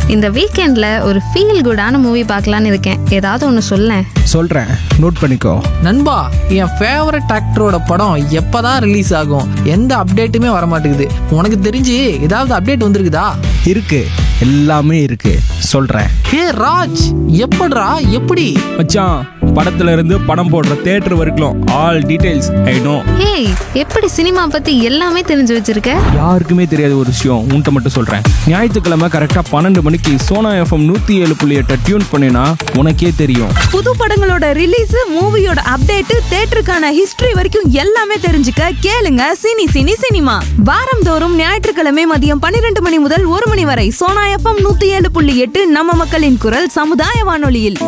இந்த வீக்கெண்ட்ல ஒரு ஃபீல் குடான மூவி பார்க்கலான்னு இருக்கேன் ஏதாவது ஒன்று சொல்லேன் சொல்கிறேன் நோட் பண்ணிக்கோ நண்பா என் ஃபேவரட் ஆக்டரோட படம் எப்பதான் ரிலீஸ் ஆகும் எந்த அப்டேட்டுமே வர மாட்டேங்குது உனக்கு தெரிஞ்சு ஏதாவது அப்டேட் வந்திருக்குதா இருக்கு எல்லாமே இருக்கு சொல்கிறேன் ஹே ராஜ் எப்படிடா எப்படி மச்சான் படத்துல இருந்து படம் போடுற தேட்டர் வரைக்கும் ஆல் டீடைல்ஸ் ஐ நோ ஏய் எப்படி சினிமா பத்தி எல்லாமே தெரிஞ்சு வச்சிருக்க யாருக்குமே தெரியாத ஒரு விஷயம் உன்கிட்ட மட்டும் சொல்கிறேன் ஞாயிற்றுக்கிழமை கரெக்டாக பன்னெண்டு மணிக்கு சோனா எஃப்எம் நூற்றி ஏழு புள்ளி எட்டை டியூன் பண்ணினா உனக்கே தெரியும் புது படங்களோட ரிலீஸ் மூவியோட அப்டேட் தேட்டருக்கான ஹிஸ்டரி வரைக்கும் எல்லாமே தெரிஞ்சுக்க கேளுங்க சினி சினி சினிமா வாரந்தோறும் ஞாயிற்றுக்கிழமை மதியம் பன்னிரண்டு மணி முதல் ஒரு மணி வரை சோனா எஃப்எம் நூத்தி ஏழு புள்ளி எட்டு நம்ம மக்களின் குரல் சமுதாய வானொலியில்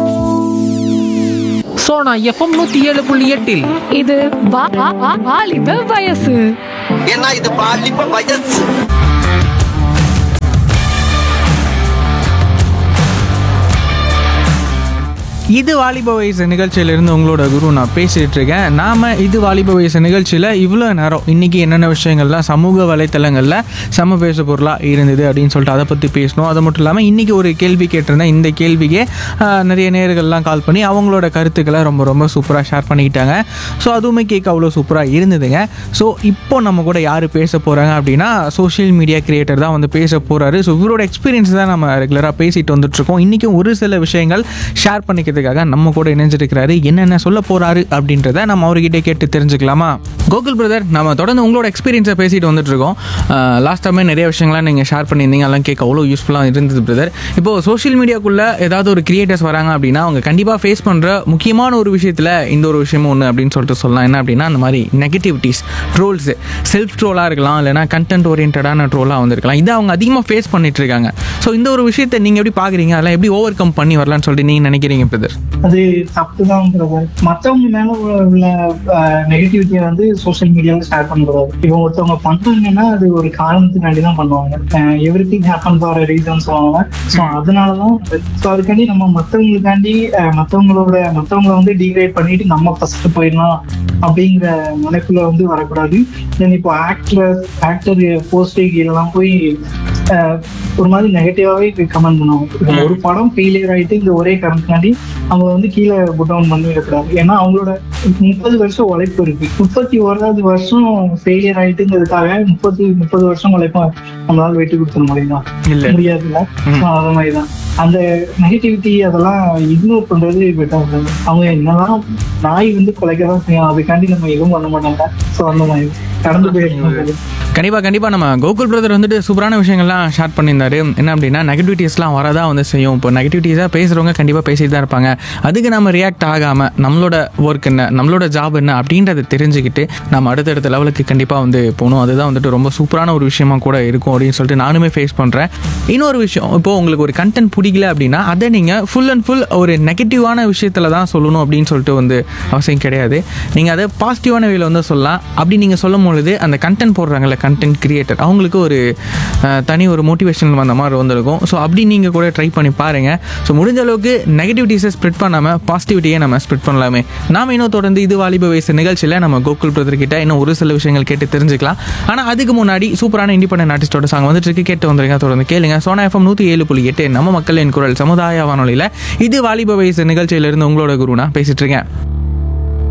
சோனா எஃப்எம் நூத்தி ஏழு புள்ளி எட்டில் இது வா- வா- வா- வாலிப வயசு ஏன்னா இது பாலிப்ப வயசு இது வாலிப வயசு நிகழ்ச்சியிலிருந்து உங்களோட குரு நான் பேசிட்டு இருக்கேன் நாம இது வாலிப வயசு நிகழ்ச்சியில் இவ்வளோ நேரம் இன்னைக்கு என்னென்ன விஷயங்கள்லாம் சமூக வலைத்தளங்களில் சம பேசு பொருளாக இருந்தது அப்படின்னு சொல்லிட்டு அதை பற்றி பேசணும் அது மட்டும் இல்லாமல் இன்னைக்கு ஒரு கேள்வி கேட்டிருந்தேன் இந்த கேள்விக்கே ஆஹ், நிறைய நேர்கள்லாம் கால் பண்ணி அவங்களோட கருத்துக்களை ரொம்ப ரொம்ப சூப்பராக ஷேர் பண்ணிக்கிட்டாங்க ஸோ அதுவுமே கேட்க அவ்வளோ சூப்பராக இருந்ததுங்க ஸோ இப்போ நம்ம கூட யார் பேச போகிறாங்க அப்படின்னா சோஷியல் மீடியா கிரியேட்டர் தான் வந்து பேச போகிறாரு ஸோ இவரோட எக்ஸ்பீரியன்ஸ் தான் நம்ம ரெகுலராக பேசிட்டு வந்துட்டுருக்கோம் இன்றைக்கும் ஒரு சில விஷயங்கள் ஷேர் பண்ணிக்கிறதுக்காக நம்ம கூட இணைஞ்சிருக்கிறாரு என்னென்ன சொல்ல போகிறாரு அப்படின்றத நம்ம அவர்கிட்ட கேட்டு தெரிஞ்சுக்கலாமா கோகுல் பிரதர் நம்ம தொடர்ந்து உங்களோட எக்ஸ்பீரியன்ஸை பேசிட்டு வந்துட்டு இருக்கோம் லாஸ்ட் டைமே நிறைய விஷயங்கள்லாம் நீங்கள் ஷேர் பண்ணியிருந்தீங்க அதெல்லாம் கேட்க அவ்வளோ யூஸ்ஃபுல்லாக இருந்தது பிரதர் இப்போது சோஷியல் மீடியாக்குள்ளே ஏதாவது ஒரு கிரியேட்டர்ஸ் வராங்க அப்படின்னா அவங்க கண்டிப்பாக ஃபேஸ் பண்ணுற முக்கியமான ஒரு விஷயத்தில் இந்த ஒரு விஷயமும் ஒன்று அப்படின்னு சொல்லிட்டு சொல்லலாம் என்ன அப்படின்னா அந்த மாதிரி நெகட்டிவிட்டிஸ் ட்ரோல்ஸு செல்ஃப் ட்ரோலாக இருக்கலாம் இல்லைனா கண்டென்ட் ஓரியன்டான ட்ரோலாக வந்திருக்கலாம் இதை அவங்க அதிகமாக ஃபேஸ் பண்ணிட்டு இருக்காங்க ஸோ இந்த ஒரு விஷயத்தை நீங்கள் எப்படி பார்க்குறீங்க அதெல்லாம் எப்படி ஓவர் கம் பண்ணி வரலாம்னு சொல்லிட்டு நீங்கள் நினைக்கிறீங்க பிரதர் அது தப்பு தான் பிரதர் மத்தவங்க மேல உள்ள நெகட்டிவிட்டியை வந்து சோஷியல் மீடியால ஷேர் பண்ணக்கூடாது இவங்க ஒருத்தவங்க பண்றாங்கன்னா அது ஒரு காரணத்துக்காண்டி தான் பண்ணுவாங்க every thing happen for reason சொல்லுவாங்க ஸோ அதனாலதான் ஸோ அதுக்காண்டி நம்ம மத்தவங்களுக்காண்டி அஹ், மத்தவங்களோட மத்தவங்கள வந்து டிகிரேட் பண்ணிட்டு நம்ம ஃபர்ஸ்ட் போயிடலாம் அப்படிங்கிற நினைப்புல வந்து வரக்கூடாது தென் இப்போ ஆக்டர் ஆக்டர் போஸ்டே எல்லாம் போய் அஹ், ஒரு மாதிரி நெகட்டிவாவே கமெண்ட் பண்ணுவாங்க இப்போ ஒரு படம் ஃபெயிலியர் ஆயிட்டு இந்த ஒரே காரணத்துக்காண்டி அவங்க வந்து கீழே புட் டவுன் பண்ணிடக்கூடாது ஏன்னா அவங்களோட முப்பது வருஷம் உழைப்பு இருக்கு முப்பத்தி ஓராவது வருஷம் ஃபெயிலியர் ஆயிட்டுங்கிறதுக்காக முப்பத்தி முப்பது வருஷம் உழைப்போம் நம்மளால வெட்டி கொடுத்துட முடியுமா இல்ல. முடியாதுல்ல So, அது மாதிரிதான் அந்த நெகட்டிவிட்டி அதெல்லாம் இக்னோர் பண்றது பெட்டர் அவங்க என்னதான் நாய் வந்து குலைக்க தான் செய்யும் அதுக்காண்டி நம்ம எதுவும் பண்ண மாட்டாங்க ஸோ அந்த மாதிரி கடந்து போயிருக்கோம் கண்டிப்பாக கண்டிப்பாக நம்ம கோகுல் பிரதர் வந்துட்டு சூப்பரான விஷயங்கள்லாம் ஷேர் பண்ணியிருந்தாரு என்ன அப்படின்னா நெகட்டிவிட்டிஸ்லாம் வரதா வந்து செய்யும் இப்போ நெகட்டிவிட்டிஸாக பேசுகிறவங்க கண்டிப்பாக பேசிட்டு தான் இருப்பாங்க அதுக்கு நம்ம ரியாக்ட் ஆகாமல் நம்மளோட ஒர்க் என்ன நம்மளோட ஜாப் என்ன அப்படின்றத தெரிஞ்சுக்கிட்டு நம்ம அடுத்தடுத்த லெவலுக்கு கண்டிப்பாக வந்து போகணும் அதுதான் வந்துட்டு ரொம்ப சூப்பரான ஒரு விஷயமா கூட இருக்கும் அப்படின்னு சொல்லிட்டு நானுமே ஃபேஸ் பண்ணுறேன் இன்னொரு விஷயம் இப்போ உங்களுக்கு ஒரு கண்டென்ட் பிடிக்கல அப்படின்னா அதை நீங்கள் ஃபுல் அண்ட் ஃபுல் ஒரு நெகட்டிவான விஷயத்தில் தான் சொல்லணும் அப்படின்னு சொல்லிட்டு வந்து அவசியம் கிடையாது நீங்கள் அதை பாசிட்டிவான வேல வந்து சொல்லலாம் அப்படி நீங்கள் சொல்லும் பொழுது அந்த கண்டென்ட் போடுறாங்கல்ல கண்டென்ட் கிரியேட்டர் அவங்களுக்கு ஒரு அஹ், தனி ஒரு மோட்டிவேஷன் வந்த மாதிரி வந்திருக்கும் ஸோ அப்படி நீங்கள் கூட ட்ரை பண்ணி பாருங்கள் ஸோ முடிஞ்ச அளவுக்கு நெகட்டிவிட்டிஸை ஸ்ப்ரெட் பண்ணாமல் பாசிட்டிவிட்டியை நம்ம ஸ்ப்ரெட் பண்ணலாமே நாம இன்னும் தொடர்ந்து இது வாலிப வயசு நிகழ்ச்சியில் நம்ம கோகுல் பிரதர் கிட்ட இன்னும் ஒரு சில விஷயங்கள் கேட்டு தெரிஞ்சுக்கலாம் ஆனால் அதுக்கு முன்னாடி சூப்பரான இண்டிபெண்டன்ட் ஆர்டிஸ்டோட சாங் வந்துட்டு இருக்கு கேட்டு வந்துருங்க தொடர்ந்து கேளுங்க சோனா எஃப்எம் நூற்றி ஏழு புள்ளி எட்டு நம்ம மக்களின் குரல் சமுதாய வானொலியில் இது வாலிப வயசு நிகழ்ச்சியிலிருந்து உங்களோட குருனா பேசிட்டு இருக்கேன்